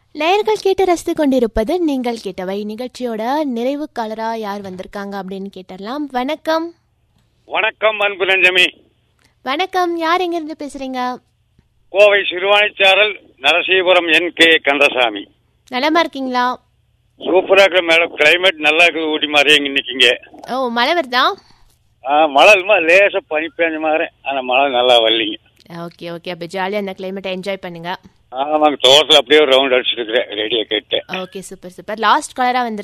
நேயர்கள் கேட்டு ரசித்து கொண்டிருப்பது நீங்கள் கேட்டவை நிகழ்ச்சியோட நிறைவு காலரா யார் வந்திருக்காங்க அப்படின்னு கேட்டரலாம் வணக்கம் வணக்கம் அன்பு நஞ்சமி வணக்கம் யார் எங்கிருந்து பேசுறீங்க கோவை சிறுவாணிச்சாரல் நரசீபுரம் என் கே கந்தசாமி நலமா இருக்கீங்களா சூப்பரா இருக்கிற மேடம் கிளைமேட் நல்லா இருக்குது ஊட்டி மாதிரி இங்க நிக்கீங்க ஓ மழை வருதா ஆ, மழை இல்லமா லேசா பனி பேஞ்ச மாதிரி ஆனா மழை நல்லா வரலிங்க ஓகே ஓகே அப்போ ஜாலியாக அந்த கிளைமேட்டை என்ஜாய் பண்ணுங்க ஆமாங்க தோட்டத்தில் அப்படியே ஒரு ரவுண்ட் அடிச்சுட்டு இருக்கிறேன் ரேடியோ கேட்டு ஓகே சூப்பர் சூப்பர் லாஸ்ட் காலரா வந்து